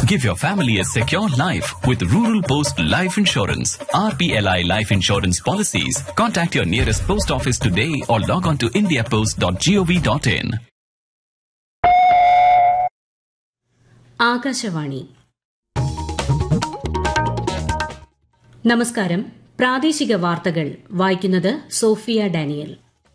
Give your family a secure life with Rural Post Life Insurance. RPLI Life Insurance policies. Contact your nearest post office today or log on to indiapost.gov.in. Akashvani നമസ്കാരം പ്രാദേശിക വാർത്തകൾ വായിക്കുന്നത് Sophia Daniel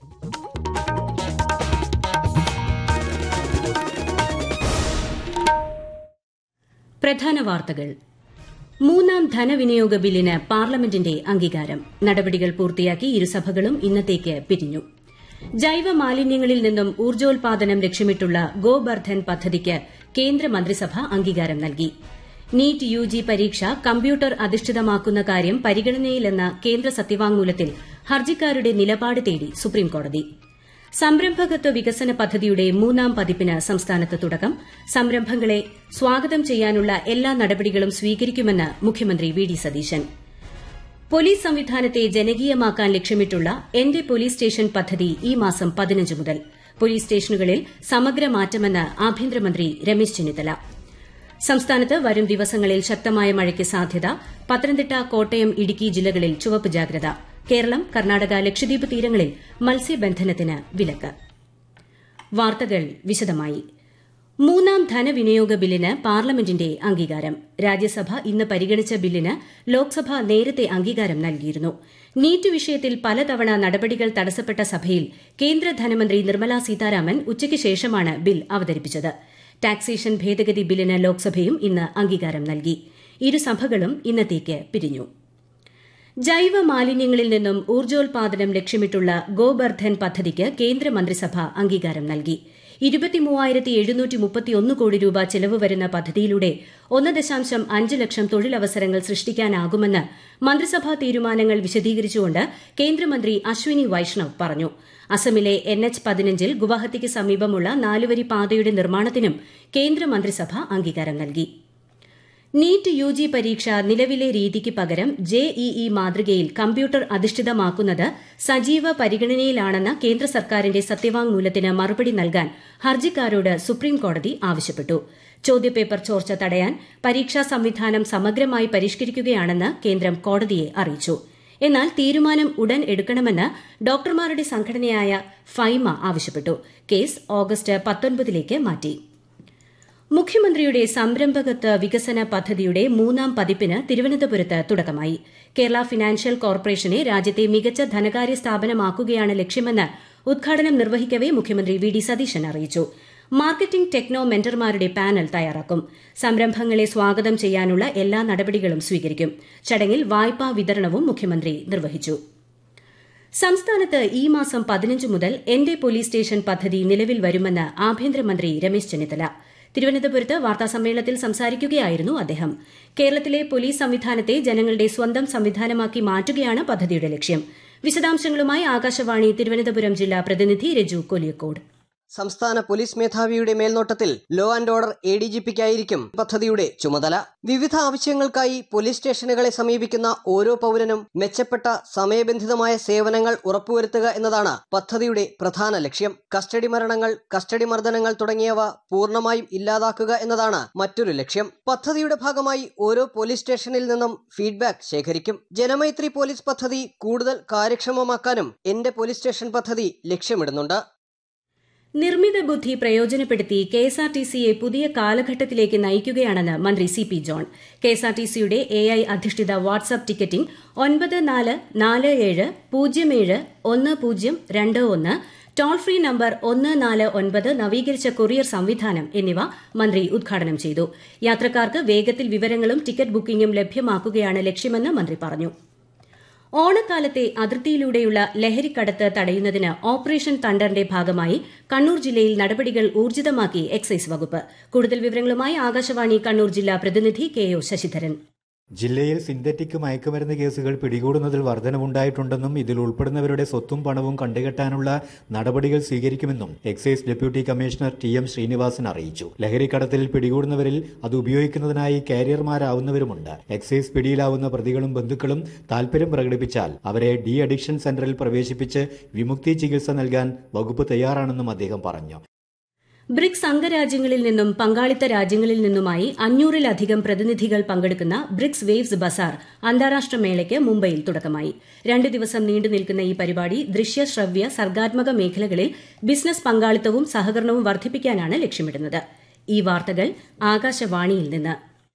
പ്രധാന വാർത്തകൾ മൂന്നാം ധനവിനിയോഗ ബില്ലിന് പാർലമെന്റിന്റെ അംഗീകാരം നടപടികൾ പൂർത്തിയാക്കി ഇരുസഭകളും ഇന്നത്തേക്ക് പിരിഞ്ഞു ജൈവ മാലിന്യങ്ങളിൽ നിന്നും ഊർജ്ജോൽപാദനം ലക്ഷ്യമിട്ടുള്ള ഗോബർധൻ പദ്ധതിക്ക് കേന്ദ്രമന്ത്രിസഭ അംഗീകാരം നൽകി നീറ്റ് യുജി പരീക്ഷ കമ്പ്യൂട്ടർ അധിഷ്ഠിതമാക്കുന്ന കാര്യം പരിഗണനയിലെന്ന കേന്ദ്ര സത്യവാങ്മൂലത്തിൽ ഹർജിക്കാരുടെ നിലപാട് തേടി സുപ്രീംകോടതി സംരംഭകത്വ വികസന പദ്ധതിയുടെ മൂന്നാം പതിപ്പിന് സംസ്ഥാനത്ത് തുടക്കം സംരംഭങ്ങളെ സ്വാഗതം ചെയ്യാനുള്ള എല്ലാ നടപടികളും സ്വീകരിക്കുമെന്ന് മുഖ്യമന്ത്രി വി ഡി സതീശൻ പോലീസ് സംവിധാനത്തെ ജനകീയമാക്കാൻ ലക്ഷ്യമിട്ടുള്ള എന്റെ പോലീസ് സ്റ്റേഷൻ പദ്ധതി ഈ മാസം പതിനഞ്ച് മുതൽ പോലീസ് സ്റ്റേഷനുകളിൽ സമഗ്ര മാറ്റമെന്ന് ആഭ്യന്തരമന്ത്രി രമേശ് ചെന്നിത്തല സംസ്ഥാനത്ത് വരും ദിവസങ്ങളിൽ ശക്തമായ മഴയ്ക്ക് സാധ്യത പത്തനംതിട്ട കോട്ടയം ഇടുക്കി ജില്ലകളിൽ ചുവപ്പ് ജാഗ്രത കേരളം കർണാടക ലക്ഷദ്വീപ് തീരങ്ങളിൽ മത്സ്യബന്ധനത്തിന് വിലക്ക് വാർത്തകൾ വിശദമായി മൂന്നാം ധനവിനിയോഗ ബില്ലിന് പാർലമെന്റിന്റെ അംഗീകാരം രാജ്യസഭ ഇന്ന് പരിഗണിച്ച ബില്ലിന് ലോക്സഭ നേരത്തെ അംഗീകാരം നൽകിയിരുന്നു നീറ്റ് വിഷയത്തിൽ പലതവണ നടപടികൾ തടസ്സപ്പെട്ട സഭയിൽ കേന്ദ്ര ധനമന്ത്രി നിർമ്മല സീതാരാമൻ ഉച്ചയ്ക്ക് ശേഷമാണ് ബിൽ അവതരിപ്പിച്ചത് ടാക്സേഷൻ ഭേദഗതി ബില്ലിന് ലോക്സഭയും ഇന്ന് അംഗീകാരം നൽകി ഇരുസഭകളും ഇന്നത്തേക്ക് പിരിഞ്ഞു ജൈവ മാലിന്യങ്ങളിൽ നിന്നും ഊർജ്ജോൽപാദനം ലക്ഷ്യമിട്ടുള്ള ഗോബർധൻ പദ്ധതിക്ക് കേന്ദ്രമന്ത്രിസഭ അംഗീകാരം നൽകി ഇരുപത്തിമൂവായിരത്തി എഴുന്നൂറ്റി മുപ്പത്തിയൊന്ന് കോടി രൂപ ചെലവ് വരുന്ന പദ്ധതിയിലൂടെ ഒന്ന് ദശാംശം അഞ്ച് ലക്ഷം തൊഴിലവസരങ്ങൾ സൃഷ്ടിക്കാനാകുമെന്ന് മന്ത്രിസഭാ തീരുമാനങ്ങൾ വിശദീകരിച്ചുകൊണ്ട് കേന്ദ്രമന്ത്രി അശ്വിനി വൈഷ്ണവ് പറഞ്ഞു അസമിലെ എൻ എച്ച് പതിനഞ്ചിൽ ഗുവാഹത്തിക്ക് സമീപമുള്ള നാലുവരി പാതയുടെ നിർമ്മാണത്തിനും കേന്ദ്രമന്ത്രിസഭ അംഗീകാരം നൽകി നീറ്റ് യുജി പരീക്ഷ നിലവിലെ രീതിക്ക് പകരം ജെഇഇ മാതൃകയിൽ കമ്പ്യൂട്ടർ അധിഷ്ഠിതമാക്കുന്നത് സജീവ പരിഗണനയിലാണെന്ന കേന്ദ്ര സർക്കാരിന്റെ സത്യവാങ്മൂലത്തിന് മറുപടി നൽകാൻ ഹർജിക്കാരോട് സുപ്രീംകോടതി ആവശ്യപ്പെട്ടു ചോദ്യപേപ്പർ ചോർച്ച തടയാൻ പരീക്ഷാ സംവിധാനം സമഗ്രമായി പരിഷ്കരിക്കുകയാണെന്ന് കേന്ദ്രം കോടതിയെ അറിയിച്ചു എന്നാൽ തീരുമാനം ഉടൻ എടുക്കണമെന്ന് ഡോക്ടർമാരുടെ സംഘടനയായ ഫൈമ ആവശ്യപ്പെട്ടു കേസ് ഓഗസ്റ്റ് പത്തൊൻപതിലേക്ക് മാറ്റി മുഖ്യമന്ത്രിയുടെ സംരംഭകത്വ വികസന പദ്ധതിയുടെ മൂന്നാം പതിപ്പിന് തിരുവനന്തപുരത്ത് തുടക്കമായി കേരള ഫിനാൻഷ്യൽ കോർപ്പറേഷനെ രാജ്യത്തെ മികച്ച ധനകാര്യ സ്ഥാപനമാക്കുകയാണ് ലക്ഷ്യമെന്ന് ഉദ്ഘാടനം നിർവഹിക്കവെ മുഖ്യമന്ത്രി വി ഡി സതീശൻ അറിയിച്ചു മാർക്കറ്റിംഗ് ടെക്നോ മെന്റർമാരുടെ പാനൽ തയ്യാറാക്കും സംരംഭങ്ങളെ സ്വാഗതം ചെയ്യാനുള്ള എല്ലാ നടപടികളും സ്വീകരിക്കും ചടങ്ങിൽ വായ്പാ വിതരണവും മുഖ്യമന്ത്രി നിർവഹിച്ചു സംസ്ഥാനത്ത് ഈ മാസം പതിനഞ്ച് മുതൽ എന്റെ പോലീസ് സ്റ്റേഷൻ പദ്ധതി നിലവിൽ വരുമെന്ന് ആഭ്യന്തരമന്ത്രി രമേശ് ചെന്നിത്തല തിരുവനന്തപുരത്ത് വാർത്താസമ്മേളനത്തിൽ സംസാരിക്കുകയായിരുന്നു അദ്ദേഹം കേരളത്തിലെ പോലീസ് സംവിധാനത്തെ ജനങ്ങളുടെ സ്വന്തം സംവിധാനമാക്കി മാറ്റുകയാണ് പദ്ധതിയുടെ ലക്ഷ്യം വിശദാംശങ്ങളുമായി ആകാശവാണി തിരുവനന്തപുരം ജില്ലാ പ്രതിനിധി രജു കൊലിയക്കോട് സംസ്ഥാന പോലീസ് മേധാവിയുടെ മേൽനോട്ടത്തിൽ law and order A D G പിക്കായിരിക്കും പദ്ധതിയുടെ ചുമതല വിവിധ ആവശ്യങ്ങൾക്കായി പോലീസ് സ്റ്റേഷനുകളെ സമീപിക്കുന്ന ഓരോ പൗരനും മെച്ചപ്പെട്ട സമയബന്ധിതമായ സേവനങ്ങൾ ഉറപ്പുവരുത്തുക എന്നതാണ് പദ്ധതിയുടെ പ്രധാന ലക്ഷ്യം കസ്റ്റഡി മരണങ്ങൾ കസ്റ്റഡി മർദ്ദനങ്ങൾ തുടങ്ങിയവ പൂർണ്ണമായും ഇല്ലാതാക്കുക എന്നതാണ് മറ്റൊരു ലക്ഷ്യം പദ്ധതിയുടെ ഭാഗമായി ഓരോ പോലീസ് സ്റ്റേഷനിൽ നിന്നും ഫീഡ്ബാക്ക് ശേഖരിക്കും ജനമൈത്രി പോലീസ് പദ്ധതി കൂടുതൽ കാര്യക്ഷമമാക്കാനും എന്റെ പോലീസ് സ്റ്റേഷൻ പദ്ധതി ലക്ഷ്യമിടുന്നുണ്ട് നിർമ്മിത ബുദ്ധി പ്രയോജനപ്പെടുത്തി കെഎസ്ആർടിസിയെ പുതിയ കാലഘട്ടത്തിലേക്ക് നയിക്കുകയാണെന്ന് മന്ത്രി സി പി ജോൺ കെഎസ്ആർടിസിയുടെ എ ഐ അധിഷ്ഠിത വാട്സ്ആപ്പ് ടിക്കറ്റിംഗ് ഒൻപത് നാല് നാല് ഏഴ് പൂജ്യം ഏഴ് ഒന്ന് പൂജ്യം രണ്ട് ഒന്ന് ടോൾ ഫ്രീ നമ്പർ ഒന്ന് നാല് ഒൻപത് നവീകരിച്ച കൊറിയർ സംവിധാനം എന്നിവ മന്ത്രി ഉദ്ഘാടനം ചെയ്തു യാത്രക്കാർക്ക് വേഗത്തിൽ വിവരങ്ങളും ടിക്കറ്റ് ബുക്കിംഗും ലഭ്യമാക്കുകയാണ് ലക്ഷ്യമെന്ന് മന്ത്രി പറഞ്ഞു ഓണക്കാലത്തെ അതിർത്തിയിലൂടെയുള്ള ലഹരിക്കടത്ത് തടയുന്നതിന് ഓപ്പറേഷൻ തണ്ടറിന്റെ ഭാഗമായി കണ്ണൂർ ജില്ലയിൽ നടപടികൾ ഊർജിതമാക്കി എക്സൈസ് വകുപ്പ് കൂടുതൽ വിവരങ്ങളുമായി ആകാശവാണി കണ്ണൂർ ജില്ലാ പ്രതിനിധി കെ ഒ ശശിധരൻ ജില്ലയിൽ സിന്തറ്റിക് മയക്കുമരുന്ന് കേസുകൾ പിടികൂടുന്നതിൽ വർധനവുണ്ടായിട്ടുണ്ടെന്നും ഇതിൽ ഉൾപ്പെടുന്നവരുടെ സ്വത്തും പണവും കണ്ടുകെട്ടാനുള്ള നടപടികൾ സ്വീകരിക്കുമെന്നും excise deputy commissioner T M Srinivasan അറിയിച്ചു ലഹരിക്കടത്തിൽ പിടികൂടുന്നവരിൽ അത് ഉപയോഗിക്കുന്നതിനായി കാരിയർമാരാവുന്നവരുമുണ്ട് എക്സൈസ് പിടിയിലാവുന്ന പ്രതികളും ബന്ധുക്കളും താൽപര്യം പ്രകടിപ്പിച്ചാൽ അവരെ ഡി അഡിക്ഷൻ സെന്ററിൽ പ്രവേശിപ്പിച്ച് വിമുക്തി ചികിത്സ നൽകാൻ വകുപ്പ് തയ്യാറാണെന്നും അദ്ദേഹം പറഞ്ഞു ബ്രിക്സ് അംഗരാജ്യങ്ങളിൽ നിന്നും പങ്കാളിത്ത രാജ്യങ്ങളിൽ നിന്നുമായി അഞ്ഞൂറിലധികം പ്രതിനിധികൾ പങ്കെടുക്കുന്ന ബ്രിക്സ് വേവ്സ് ബസാർ അന്താരാഷ്ട്ര മേളയ്ക്ക് മുംബൈയിൽ തുടക്കമായി രണ്ട് ദിവസം നീണ്ടു നിൽക്കുന്ന ഈ പരിപാടി ദൃശ്യ ശ്രവ്യ സർഗാത്മക മേഖലകളിൽ ബിസിനസ് പങ്കാളിത്തവും സഹകരണവും വർദ്ധിപ്പിക്കാനാണ് ലക്ഷ്യമിടുന്നത് ഈ വാർത്തകൾ ആകാശവാണിയിൽ നിന്ന്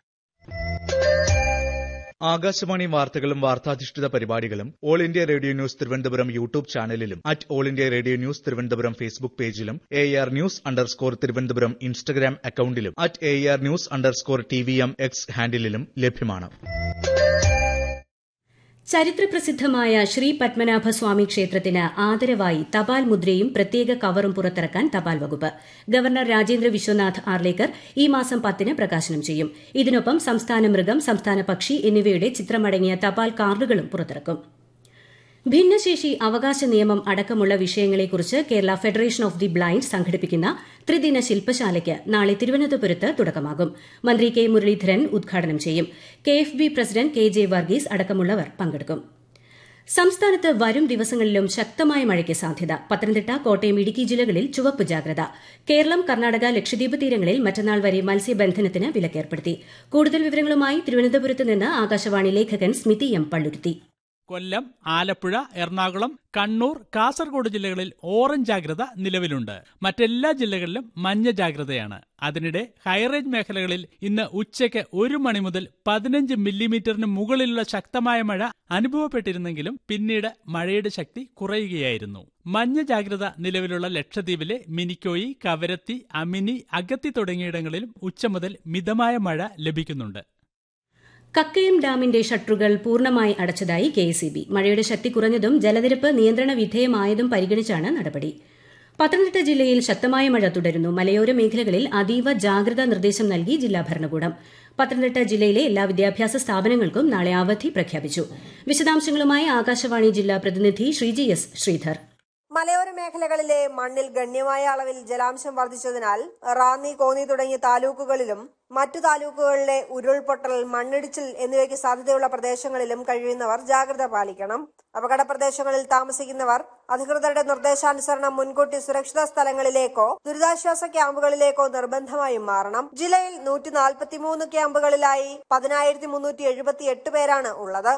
ആകാശവാണി വാർത്തകളും വാർത്താധിഷ്ഠിത പരിപാടികളും All India Radio News Thiruvananthapuram YouTube ചാനലിലും at All India Radio News Thiruvananthapuram Facebook പേജിലും A R News underscore Thiruvananthapuram Instagram അക്കൌണ്ടിലും at A R News underscore T V M X ഹാൻഡിലും ലഭ്യമാണ് ചരിത്രപ്രസിദ്ധമായ ശ്രീ പത്മനാഭ സ്വാമി ക്ഷേത്രത്തിന് ആദരവായി തപാൽ മുദ്രയും പ്രത്യേക കവറും പുറത്തിറക്കാൻ തപാൽ വകുപ്പ് ഗവർണർ രാജേന്ദ്ര വിശ്വനാഥ് ആർലേക്കർ ഈ മാസം പത്തിന് പ്രകാശനം ചെയ്യും ഇതിനൊപ്പം സംസ്ഥാന മൃഗം സംസ്ഥാന പക്ഷി എന്നിവയുടെ ചിത്രമടങ്ങിയ തപാൽ കാർഡുകളും പുറത്തിറക്കും ഭിന്നശേഷി അവകാശ നിയമം അടക്കമുള്ള വിഷയങ്ങളെക്കുറിച്ച് Kerala federation of the blind സംഘടിപ്പിക്കുന്ന ത്രിദിന ശില്പശാലയ്ക്ക് നാളെ തിരുവനന്തപുരത്ത് തുടക്കമാകും മന്ത്രി കെ മുരളീധരൻ ഉദ്ഘാടനം ചെയ്യും K F B president K J Varghese അടക്കമുള്ളവർ പങ്കെടുക്കും സംസ്ഥാനത്ത് വരും ദിവസങ്ങളിലും ശക്തമായ മഴയ്ക്ക് സാധ്യത പത്തനംതിട്ട കോട്ടയം ഇടുക്കി ജില്ലകളിൽ ചുവപ്പ് ജാഗ്രത കേരളം കർണാടക ലക്ഷദ്വീപ് തീരങ്ങളിൽ മറ്റന്നാൾ വരെ മത്സ്യബന്ധനത്തിന് വിലക്കേർപ്പെടുത്തി കൂടുതൽ വിവരങ്ങളുമായി തിരുവനന്തപുരത്ത് നിന്ന് ആകാശവാണി ലേഖകൻ സ്മിതി എം പള്ളുരുത്തി കൊല്ലം ആലപ്പുഴ എറണാകുളം കണ്ണൂർ കാസർഗോഡ് ജില്ലകളിൽ ഓറഞ്ച് ജാഗ്രത നിലവിലുണ്ട് മറ്റെല്ലാ ജില്ലകളിലും മഞ്ഞ ജാഗ്രതയാണ് അതിനിടെ ഹൈറേഞ്ച് മേഖലകളിൽ ഇന്ന് ഉച്ചയ്ക്ക് ഒരു മണി മുതൽ പതിനഞ്ച് മില്ലിമീറ്ററിന് മുകളിലുള്ള ശക്തമായ മഴ അനുഭവപ്പെട്ടിരുന്നെങ്കിലും പിന്നീട് മഴയുടെ ശക്തി കുറയുകയായിരുന്നു മഞ്ഞ ജാഗ്രത നിലവിലുള്ള ലക്ഷദ്വീപിലെ മിനിക്കോയി കവരത്തി അമിനി അഗത്തി തുടങ്ങിയിടങ്ങളിലും ഉച്ച മുതൽ മിതമായ മഴ ലഭിക്കുന്നുണ്ട് കക്കയം ഡാമിന്റെ ഷട്ടറുകൾ പൂർണ്ണമായി അടച്ചതായി കെ എസ് മഴയുടെ ശക്തി കുറഞ്ഞതും ജലനിരപ്പ് നിയന്ത്രണ വിധേയമായതും പരിഗണിച്ചാണ് നടപടി പത്തനംതിട്ട ജില്ലയിൽ ശക്തമായ മഴ തുടരുന്നു മലയോര മേഖലകളിൽ അതീവ ജാഗ്രതാ നിർദ്ദേശം നൽകി ജില്ലാ ഭരണകൂടം പത്തനംതിട്ട ജില്ലയിലെ എല്ലാ വിദ്യാഭ്യാസ സ്ഥാപനങ്ങൾക്കും നാളെ അവധി പ്രഖ്യാപിച്ചു വിശദാംശങ്ങളുമായി ആകാശവാണി ജില്ലാ പ്രതിനിധി ശ്രീജി എസ് ശ്രീധർ മലയോര മേഖലകളിലെ മണ്ണിൽ ഗണ്യമായ അളവിൽ ജലാംശം വർദ്ധിച്ചതിനാൽ റാന്നി കോന്നി തുടങ്ങിയ താലൂക്കുകളിലും മറ്റു താലൂക്കുകളിലെ ഉരുൾപൊട്ടൽ മണ്ണിടിച്ചിൽ എന്നിവയ്ക്ക് സാധ്യതയുള്ള പ്രദേശങ്ങളിലും കഴിയുന്നവർ ജാഗ്രത പാലിക്കണം അപകട പ്രദേശങ്ങളിൽ താമസിക്കുന്നവർ അധികൃതരുടെ നിർദ്ദേശാനുസരണം മുൻകൂട്ടി സുരക്ഷിത സ്ഥലങ്ങളിലേക്കോ ദുരിതാശ്വാസ ക്യാമ്പുകളിലേക്കോ നിർബന്ധമായും മാറണം ജില്ലയിൽ നൂറ്റി നാൽപ്പത്തിമൂന്ന് ക്യാമ്പുകളിലായി പതിനായിരത്തി മുന്നൂറ്റി എഴുപത്തി എട്ട് പേരാണ് ഉള്ളത്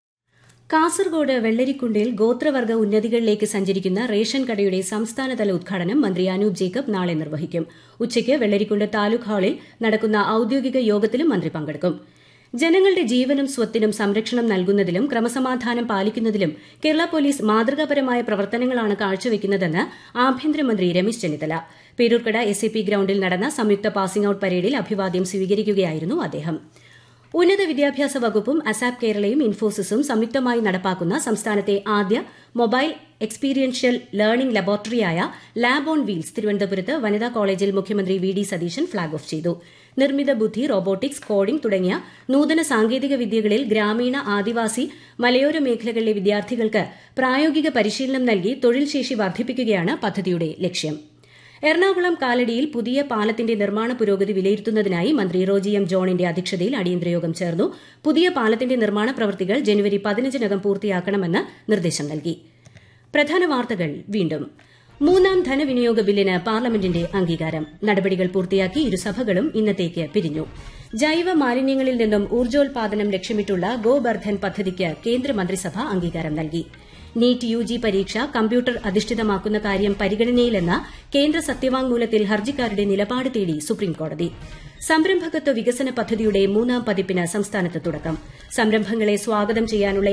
കാസർഗോഡ് വെള്ളരിക്കുണ്ടിൽ ഗോത്രവർഗ ഉന്നതികളിലേക്ക് സഞ്ചരിക്കുന്ന റേഷൻ കടയുടെ സംസ്ഥാനതല ഉദ്ഘാടനം മന്ത്രി അനൂപ് ജേക്കബ് നാളെ നിർവഹിക്കും ഉച്ചയ്ക്ക് വെള്ളരിക്കുണ്ട് താലൂക്ക് ഹാളിൽ നടക്കുന്ന ഔദ്യോഗിക യോഗത്തിലും മന്ത്രി പങ്കെടുക്കും ജനങ്ങളുടെ ജീവനും സ്വത്തിനും സംരക്ഷണം നൽകുന്നതിലും ക്രമസമാധാനം പാലിക്കുന്നതിലും കേരള പോലീസ് മാതൃകാപരമായ പ്രവർത്തനങ്ങളാണ് കാഴ്ചവെക്കുന്നതെന്ന് ആഭ്യന്തരമന്ത്രി രമേശ് ചെന്നിത്തല പേരൂർക്കട എസ് ഗ്രൌണ്ടിൽ നടന്ന സംയുക്ത പാസിംഗ് ഔട്ട് പരേഡിൽ അഭിവാദ്യം സ്വീകരിക്കുകയായിരുന്നു അദ്ദേഹം ഉന്നത വിദ്യാഭ്യാസ വകുപ്പും അസാപ് കേരളയും ഇൻഫോസിസും സംയുക്തമായി നടപ്പാക്കുന്ന സംസ്ഥാനത്തെ ആദ്യ മൊബൈൽ എക്സ്പീരിയൻഷ്യൽ ലേണിംഗ് ലബോറട്ടറിയായ ലാബ് ഓൺ വീൽസ് തിരുവനന്തപുരത്ത് വനിതാ കോളേജിൽ മുഖ്യമന്ത്രി V D Satheesan flag off ചെയ്തു നിർമ്മിത ബുദ്ധി റോബോട്ടിക്സ് കോഡിംഗ് തുടങ്ങിയ നൂതന സാങ്കേതിക വിദ്യകളിൽ ഗ്രാമീണ ആദിവാസി മലയോര മേഖലകളിലെ വിദ്യാർത്ഥികൾക്ക് പ്രായോഗിക പരിശീലനം നൽകി തൊഴിൽ ശേഷി വർദ്ധിപ്പിക്കുകയാണ് പദ്ധതിയുടെ ലക്ഷ്യം എറണാകുളം കാലടിയിൽ പുതിയ പാലത്തിന്റെ നിർമ്മാണ പുരോഗതി വിലയിരുത്തുന്നതിനായി മന്ത്രി റോജി എം ജോണിന്റെ അധ്യക്ഷതയിൽ അടിയന്തര യോഗം ചേർന്നു പുതിയ പാലത്തിന്റെ നിർമ്മാണ പ്രവൃത്തികൾ ജനുവരി പതിനഞ്ചിനകം പൂർത്തിയാക്കണമെന്ന് നിർദ്ദേശം നൽകി പ്രധാന വാർത്തകൾ വീണ്ടും മൂന്നാം ധനവിനിയോഗ ബില്ലിന് പാർലമെന്റിന്റെ അംഗീകാരം നടപടികൾ പൂർത്തിയാക്കി ഇരുസഭകളും ഇന്നത്തേക്ക് പിരിഞ്ഞു ജൈവ മാലിന്യങ്ങളിൽ നിന്നും ഊർജ്ജോൽപാദനം ലക്ഷ്യമിട്ടുള്ള ഗോബർധൻ പദ്ധതിക്ക് കേന്ദ്രമന്ത്രിസഭ അംഗീകാരം നൽകി നീറ്റ് യു ജി പരീക്ഷ കമ്പ്യൂട്ടർ അധിഷ്ഠിതമാക്കുന്ന കാര്യം പരിഗണനയിലെന്ന കേന്ദ്ര സത്യവാങ്മൂലത്തിൽ ഹർജിക്കാരുടെ നിലപാട് തേടി സുപ്രീംകോടതി സംരംഭകത്വ വികസന പദ്ധതിയുടെ മൂന്നാം പതിപ്പിന് സംസ്ഥാനത്ത് തുടക്കം സംരംഭങ്ങളെ സ്വാഗതം ചെയ്യാനുള്ള